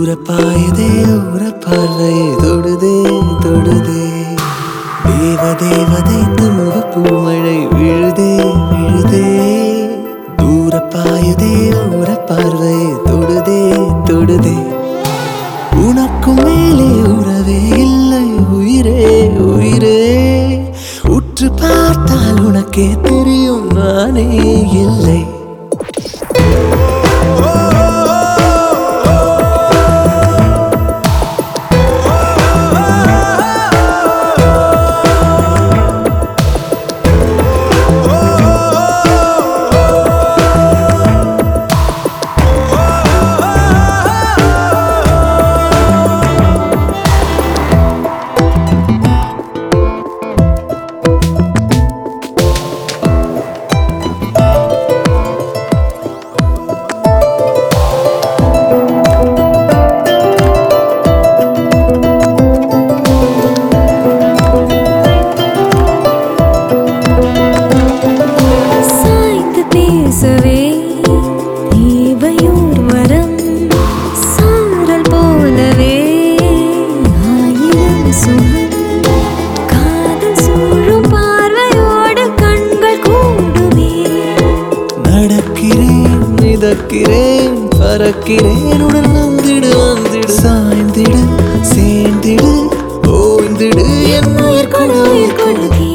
தூர பாயதே ஊர பார்வை தொடுதே தொடுதே தேவ தேவதை தூவ பூமழை விழுதே விழுதே தூர பாயதே ஊர பார்வை தொடுதே தொடுதே உனக்கும் மேலே உறவே இல்லை உயிரே உயிரே உற்று பார்த்தால் உனக்கே தெரியும் நானே இல்லை சாய்த்து பேசவே தேவையோர் வரம் சாரல் போலவே ஆயிரம் சுகம் காதல் சூழும் பார்வையோடு கண்கள் கூடுமே நடக்கிறேன் மிதக்கிறேன் பறக்கிறேன் உடன் வந்திடு வந்திடு சாய்ந்திடு சேர்ந்திடு ஓய்ந்திடு என் உயிர் கொடு உயிர் கொடு